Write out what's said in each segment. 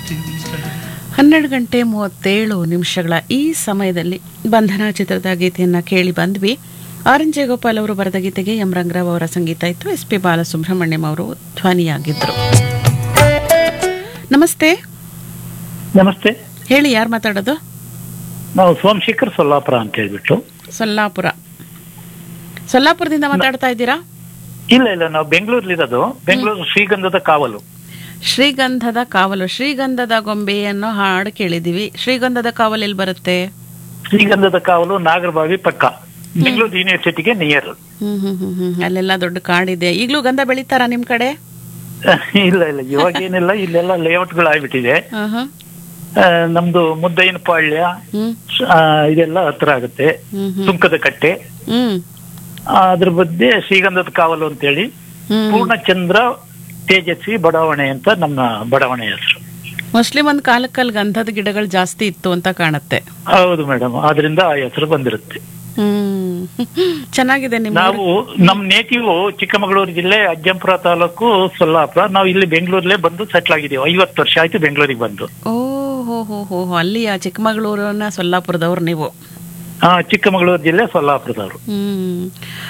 ಹನ್ನೆರಡು ಗಂಟೆ ಮೂವತ್ತೇಳು ನಿಮಿಷಗಳ ಈ ಸಮಯದಲ್ಲಿ ಬಂಧನ ಚಿತ್ರದ ಗೀತೆಯನ್ನು ಕೇಳಿ ಬಂದ್ವಿ ಆರ್ ಎನ್ ಜಯಗೋಪಾಲ್ ಅವರು ಬರೆದ ಗೀತೆಗೆ ಎಂ ರಂಗರಾವ್ ಅವರ ಸಂಗೀತ ಇತ್ತು ಎಸ್ ಪಿ ಬಾಲಸುಬ್ರಹ್ಮಣ್ಯಂ ಅವರು ಧ್ವನಿಯಾಗಿದ್ದರು ನಮಸ್ತೆ ನಮಸ್ತೆ ಹೇಳಿ ಯಾರು ಮಾತಾಡೋದು ನಾವು ಸೋಮಶೇಖರ್ ಸೊಲ್ಲಾಪುರ ಅಂತ ಹೇಳ್ಬಿಟ್ಟು ಸೊಲ್ಲಾಪುರ ಸೊಲ್ಲಾಪುರದಿಂದ ಮಾತಾಡ್ತಾ ಇದ್ದೀರಾ ಇಲ್ಲ ಇಲ್ಲ ನಾವು ಬೆಂಗಳೂರಲ್ಲಿರೋದು ಬೆಂಗಳೂರು ಶ್ರೀಗಂಧದ ಕಾವಲು ಶ್ರೀಗಂಧದ ಕಾವಲು ಶ್ರೀಗಂಧದ ಗೊಂಬೆ ಅನ್ನೋ ಹಾಡು ಕೇಳಿದೀವಿ ಶ್ರೀಗಂಧದ ಕಾವಲು ಎಲ್ಲಿ ಬರುತ್ತೆ ಶ್ರೀಗಂಧದ ಕಾವಲು ನಾಗರಬಾವಿ ಪಕ್ಕ ಬೆಂಗಳೂರು ಯೂನಿವರ್ಸಿಟಿಗೆ ನಿಯರ್ ಹ್ಮ್ ಹ್ಮ್ ಹ್ಮ್ ಹ್ಮ್ ಅಲ್ಲೆಲ್ಲ ದೊಡ್ಡ ಕಾಡಿದೆ ಈಗಲೂ ಗಂಧ ಬೆಳಿತಾರಾ ನಿಮ್ ಕಡೆ ಇಲ್ಲ ಇಲ್ಲ ಇವಾಗ ಏನಿಲ್ಲ ಇಲ್ಲೆಲ್ಲ ಲೇಔಟ್ಗಳು ಆಗ್ಬಿಟ್ಟಿದೆ ಆಹಾ. ಆ, ನಮ್ದು ಮುದ್ದಯ್ಯನ ಪಾಳ್ಯ ಹ್ಮ್ ಆ, ಇದೆಲ್ಲ ಹತ್ರ ಆಗುತ್ತೆ ಹ್ಮ್ ಹ್ಮ್ ಸುಂಕದ ಕಟ್ಟೆ ಹ್ಮ್ ಆ, ಅದ್ರ ಮಧ್ಯೆ ಶ್ರೀಗಂಧದ ಕಾವಲು ಅಂತೇಳಿ ಹ್ಮ್ ಪೂರ್ಣಚಂದ್ರ ತೇಜಸ್ವಿ ಬಡಾವಣೆ ಅಂತ ನಮ್ಮ ಬಡಾವಣೆ ಹೆಸರು ಮೋಸ್ಟ್ಲಿ ಒಂದ್ ಕಾಲಕ್ಕಲ್ಲಿ ಗಂಧದ ಗಿಡಗಳು ಜಾಸ್ತಿ ಇತ್ತು ಅಂತ ಕಾಣತ್ತೆ ಹೌದು ಮೇಡಮ್ ಆದ್ರಿಂದ ಆ ಹೆಸರು ಬಂದಿರುತ್ತೆ ಹ್ಮ್ ಚೆನ್ನಾಗಿದೆ ನಿಮ್ಮ ನಾವು ನಮ್ ನೇಟಿವ್ ಚಿಕ್ಕಮಗಳೂರು ಜಿಲ್ಲೆ ಅಜ್ಜಂಪುರ ತಾಲೂಕು ಸೊಲ್ಲಾಪುರ ನಾವು ಇಲ್ಲಿ ಬೆಂಗಳೂರಲ್ಲೇ ಬಂದು ಸೆಟ್ಲ್ ಆಗಿದ್ದೀವಿ ಐವತ್ತು ವರ್ಷ ಆಯ್ತು ಬೆಂಗಳೂರಿಗೆ ಬಂದು ಓ ಹೋ ಹೋ ಹೋ ಹೋ ಅಲ್ಲಿಯ ಚಿಕ್ಕಮಗಳೂರಿನ ಸೊಲ್ಲಾಪುರದವ್ರು ನೀವು ಆ, ಚಿಕ್ಕಮಗಳೂರು ಜಿಲ್ಲೆ ಸೊಲ್ಲಾಪುರದವರು ಹ್ಮ್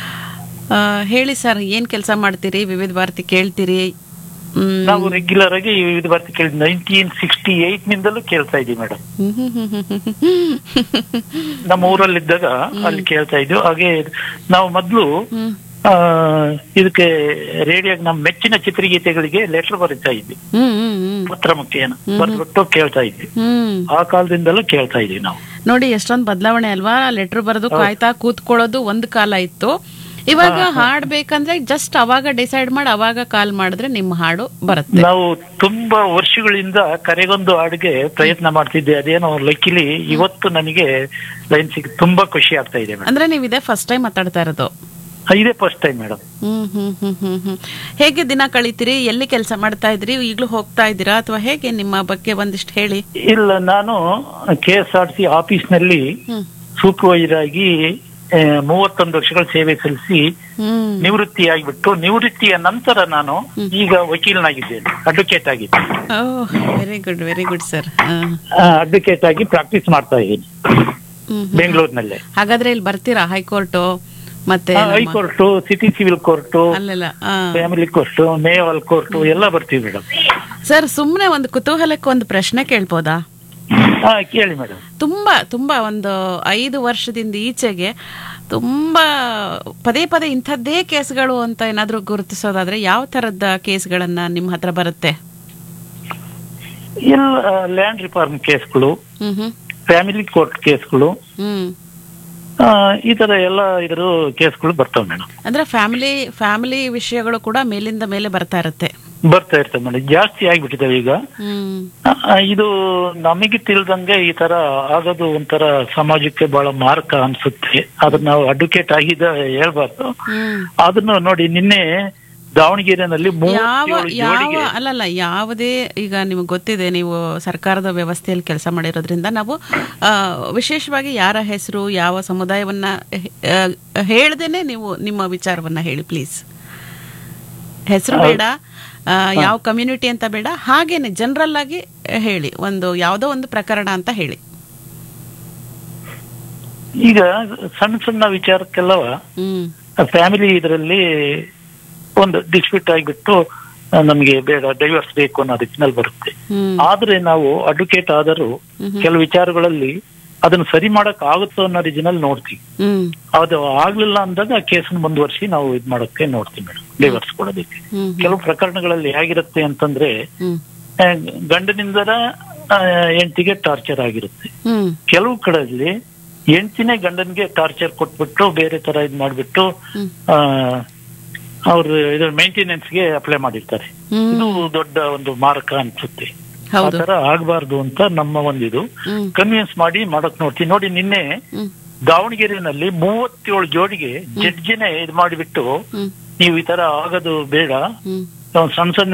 ಆ, ಹೇಳಿ ಸರ್ ಏನ್ ಕೆಲಸ ಮಾಡ್ತೀರಿ ವಿವಿಧ ಭಾರತಿ ಕೇಳ್ತೀರಿ ಹ್ಮ್ ನಾವು ರೆಗ್ಯುಲರ್ ಆಗಿ ಇದು ಬರ್ತಿ ಕೇಳಿ ನೈನ್ಟೀನ್ ಸಿಕ್ಸ್ಟಿ ಏಟ್ ನಿಂದಲೂ ಕೇಳ್ತಾ ಇದ್ದೀವಿ ಮೇಡಮ್ ಹ್ಮ್ ಹ್ಮ್ ಹ್ಮ್ ಹ್ಮ್ ಹ್ಮ್ ಹ್ಮ್. ನಮ್ಮ ಊರಲ್ಲಿದ್ದಾಗ ಅಲ್ಲಿ ಕೇಳ್ತಾ ಇದ್ವಿ ಹಾಗೆ ನಾವು ಮೊದ್ಲು ಹ್ಮ್ ಆ, ಇದಕ್ಕೆ ರೇಡಿಯೋಗೆ ನಮ್ಮ ಮೆಚ್ಚಿನ ಚಿತ್ರಗೀತೆಗಳಿಗೆ ಲೆಟರ್ ಬರೀತಾ ಇದ್ವಿ ಹ್ಮ್ ಹ್ಮ್ ಹ್ಮ್ ಪತ್ರ ಮುಖೇನ ಬರ್ದ್ಬಿಟ್ಟು ಕೇಳ್ತಾ ಇದ್ವಿ ಹ್ಮ್ ಆ ಕಾಲದಿಂದಲೂ ಕೇಳ್ತಾ ಇದೀವಿ ನಾವು ನೋಡಿ ಎಷ್ಟೊಂದ್ ಬದಲಾವಣೆ ಅಲ್ವಾ ಲೆಟರ್ ಬರೆದು ಕಾಯ್ತಾ ಕೂತ್ಕೊಳ್ಳೋದು ಒಂದ್ ಕಾಲ ಇತ್ತು ಇವಾಗ ಹಾಡ್ಬೇಕಂದ್ರೆ ಜಸ್ಟ್ ಅವಾಗ ಡಿಸೈಡ್ ಮಾಡಿ ಅವಾಗ ಕಾಲ್ ಮಾಡಿದ್ರೆ ನಿಮ್ಮ ಹಾಡು ಬರುತ್ತೆ ನಾವು ತುಂಬಾ ವರ್ಷಗಳಿಂದ ಕರೆಗೊಂದು ಹಾಡಿಗೆ ಪ್ರಯತ್ನ ಮಾಡ್ತಿದ್ದೆ ಅದೇನೋ ಲಕ್ಕಿಲಿ ಇವತ್ತು ನನಗೆ ಲೈನ್ ಸಿಗ್ ತುಂಬಾ ಖುಷಿ ಆಗ್ತಾ ಇದೆ ಮೇಡಮ್ ಅಂದ್ರೆ ನೀವು ಇದೇ ಫಸ್ಟ್ ಟೈಮ್ ಮಾತಾಡ್ತಾ ಇರೋದು ಇದೇ ಫಸ್ಟ್ ಟೈಮ್ ಮೇಡಮ್ ಹ್ಮ್ ಹ್ಮ್ ಹ್ಮ್ ಹ್ಮ್ ಹ್ಮ್ ಹೇಗೆ ದಿನ ಕಳಿತೀರಿ ಎಲ್ಲಿ ಕೆಲಸ ಮಾಡ್ತಾ ಇದ್ರಿ ಈಗ್ಲೂ ಹೋಗ್ತಾ ಇದ್ದೀರಾ ಅಥವಾ ಹೇಗೆ ನಿಮ್ಮ ಬಗ್ಗೆ ಒಂದಿಷ್ಟು ಹೇಳಿ ಇಲ್ಲ ನಾನು K S R C office ನಲ್ಲಿ ಹ್ಮ್ ಸೂಪರ್ವೈಸರ್ ಆಗಿ ಆ, ಮೂವತ್ತೊಂದು ವರ್ಷಗಳ ಸೇವೆ ಸಲ್ಲಿಸಿ ಹ್ಮ್ ನಿವೃತ್ತಿ ಆಗಿಬಿಟ್ಟು ನಿವೃತ್ತಿಯ ನಂತರ ನಾನು ಈಗ ವಕೀಲನಾಗಿದ್ದೇನೆ ಅಡ್ವೊಕೇಟ್ ಆಗಿದ್ದೇನೆ oh very good very good sir advocate ಆಗಿ ಪ್ರಾಕ್ಟೀಸ್ ಮಾಡ್ತಾ ಇದ್ದೀನಿ ಬೆಂಗಳೂರಿನಲ್ಲೇ ಹಾಗಾದ್ರೆ ಇಲ್ಲಿ ಬರ್ತೀರಾ ಹೈಕೋರ್ಟು ಮತ್ತೆ ನಮ್ಮ- ಹೈಕೋರ್ಟ್ ಸಿಟಿ ಸಿವಿಲ್ ಕೋರ್ಟ್ ಅಲ್ಲೆಲ್ಲ ಆ. ಫ್ಯಾಮಿಲಿ ಕೋರ್ಟ್ ಮೇವಾಲ್ ಕೋರ್ಟ್ ಎಲ್ಲ ಬರ್ತೀವಿ ಮೇಡಮ್ ಸರ್ ಸುಮ್ಮನೆ ಒಂದು ಕುತೂಹಲಕ್ಕೆ ಒಂದು ಪ್ರಶ್ನೆ ಕೇಳ್ಬೋದಾ ಹಾ ಕೇಳಿ ಮೇಡಮ್ ತುಂಬಾ ತುಂಬಾ ಒಂದು ಐದು ವರ್ಷದಿಂದ ಈಚೆಗೆ ತುಂಬಾ ಪದೇ ಪದೇ ಇಂಥದ್ದೇ ಕೇಸ್ಗಳು ಅಂತ ಏನಾದ್ರೂ ಗುರುತಿಸೋದಾದ್ರೆ ಯಾವ ತರದ ಕೇಸ್ಗಳನ್ನ ನಿಮ್ಮ ಹತ್ರ ಬರುತ್ತೆ ಇಲ್ಲ ಲ್ಯಾಂಡ್ ರಿಫಾರ್ಮ್ ಕೇಸ್ಗಳು ಹ್ಮ್ ಹ್ಮ್ ಫ್ಯಾಮಿಲಿ ಕೋರ್ಟ್ ಕೇಸ್ಗಳು ಹ್ಮ್ ಆ, ಈ ತರ ಎಲ್ಲ ಇದ್ರ ಕೇಸ್ಗಳು ಬರ್ತಾವೆ ಮೇಡಮ್ ಅಂದ್ರೆ ಫ್ಯಾಮಿಲಿ ಫ್ಯಾಮಿಲಿ ವಿಷಯಗಳು ಕೂಡ ಮೇಲಿಂದ ಮೇಲೆ ಬರ್ತಾ ಇರುತ್ತೆ ಬರ್ತಾ ಇರ್ತವೆ ಮೇಡಮ್ ಜಾಸ್ತಿ ಆಗ್ಬಿಟ್ಟಿದಾವೆ ಈಗ ಹ್ಮ್ ಆ, ಇದು ನಮಗೆ ತಿಳಿದಂಗೆ ಈ ತರ ಆಗೋದು ಒಂಥರ ಸಮಾಜಕ್ಕೆ ಬಹಳ ಮಾರಕ ಅನ್ಸುತ್ತೆ ಅದನ್ನ ನಾವು ಅಡ್ವೊಕೇಟ್ ಆಗಿದ್ದ ಹೇಳ್ಬಾರ್ದು ಹ್ಮ್ ಅದನ್ನು ನೋಡಿ ನಿನ್ನೆ ದಾವಣಗೆರೆನಲ್ಲಿ ಯಾವ ಮೂವತ್ತೇಳು ಯಾವ ಜೋಡಿಗೆ ಅಲ್ಲಲ್ಲ ಯಾವುದೇ ಈಗ ನಿಮಗೆ ಗೊತ್ತಿದೆ ನೀವು ಸರ್ಕಾರದ ವ್ಯವಸ್ಥೆಯಲ್ಲಿ ಕೆಲಸ ಮಾಡಿರೋದ್ರಿಂದ ನಾವು ಆ, ವಿಶೇಷವಾಗಿ ಯಾರ ಹೆಸರು ಯಾವ ಸಮುದಾಯವನ್ನ ಆ, ಹೇಳ್ದೇನೆ ನೀವು ನಿಮ್ಮ ವಿಚಾರವನ್ನ ಹೇಳಿ ಪ್ಲೀಸ್ ಹೆಸರು ಬೇಡ ಆ, ಯಾವ ಕಮ್ಯುನಿಟಿ ಅಂತ ಬೇಡ ಹಾಗೇನೆ ಜನರಲ್ ಆಗಿ ಹೇಳಿ ಒಂದು ಯಾವುದೋ ಒಂದು ಪ್ರಕರಣ ಅಂತ ಹೇಳಿ ಈಗ ಸಣ್ಣ ಸಣ್ಣ ವಿಚಾರಕ್ಕೆಲ್ಲವ ಹ್ಮ್ ಫ್ಯಾಮಿಲಿ ಇದರಲ್ಲಿ ಒಂದು ಡಿಸ್ಪ್ಯೂಟ್ ಆಗಿಬಿಟ್ಟು ಆ, ನಮಗೆ ಬೇಡ ಡೈವರ್ಸ್ ಬೇಕು ಅನ್ನೋ ರಿಚ್ನಲ್ಲಿ ಬರುತ್ತೆ ಹ್ಮ್ ಆದ್ರೆ ನಾವು ಅಡ್ವೊಕೇಟ್ ಆದರೂ ಕೆಲವು ವಿಚಾರಗಳಲ್ಲಿ ಅದನ್ನ ಸರಿ ಮಾಡಕ್ ಆಗುತ್ತೋ ಅನ್ನೋ ರೀಜನಲ್ಲಿ ನೋಡ್ತೀವಿ ಹ್ಮ್ ಅದು ಆಗ್ಲಿಲ್ಲ ಅಂದಾಗ ಆ ಕೇಸನ್ನ ಮುಂದುವರಿಸಿ ನಾವು ಇದ್ ಮಾಡಕ್ಕೆ ನೋಡ್ತೀವಿ ಮೇಡಮ್ ಡೈವರ್ಸ್ ಕೊಡೋದಕ್ಕೆ ಹ್ಮ್ ಕೆಲವು ಪ್ರಕರಣಗಳಲ್ಲಿ ಹೇಗಿರುತ್ತೆ ಅಂತಂದ್ರೆ ಹ್ಮ್ ಆ, ಗಂಡನಿಂದರ ಹೆಂಡತಿಗೆ ಟಾರ್ಚರ್ ಆಗಿರುತ್ತೆ ಹ್ಮ್ ಕೆಲವು ಕಡೆಯಲ್ಲಿ ಹೆಂಡತಿನೇ ಗಂಡನ್ಗೆ ಟಾರ್ಚರ್ ಕೊಟ್ಬಿಟ್ಟು ಬೇರೆ ತರ ಇದ್ ಮಾಡ್ಬಿಟ್ಟು ಹ್ಮ್. ಆ ಅವ್ರು ಇದ್ರ ಮೇಂಟೆನೆನ್ಸ್ ಗೆ ಅಪ್ಲೈ ಮಾಡಿರ್ತಾರೆ ಹ್ಮ್ ಇದು ದೊಡ್ಡ ಒಂದು ಮಾರಕ ಅನ್ಸುತ್ತೆ ಆ ಹೌದು ತರ ಆಗ್ಬಾರ್ದು ಅಂತ ನಮ್ಮ ಒಂದಿದು ಹ್ಮ್ ಕನ್ವಿನ್ಸ್ ಮಾಡಿ ಮಾಡಕ್ ನೋಡ್ತೀವಿ ನೋಡಿ ನಿನ್ನೆ ಹ್ಮ್ ದಾವಣಗೆರೆನಲ್ಲಿ ಮೂವತ್ತೇಳು ಜೋಡಿಗೆ ಜಡ್ಜಿನೇ ಇದು ಮಾಡಿಬಿಟ್ಟು ಹ್ಮ್ ನೀವು ಈ ತರ ಆಗೋದು ಬೇಡ ಹ್ಮ್ ಒಂದ್ ಸಣ್ಣ ಸಣ್ಣ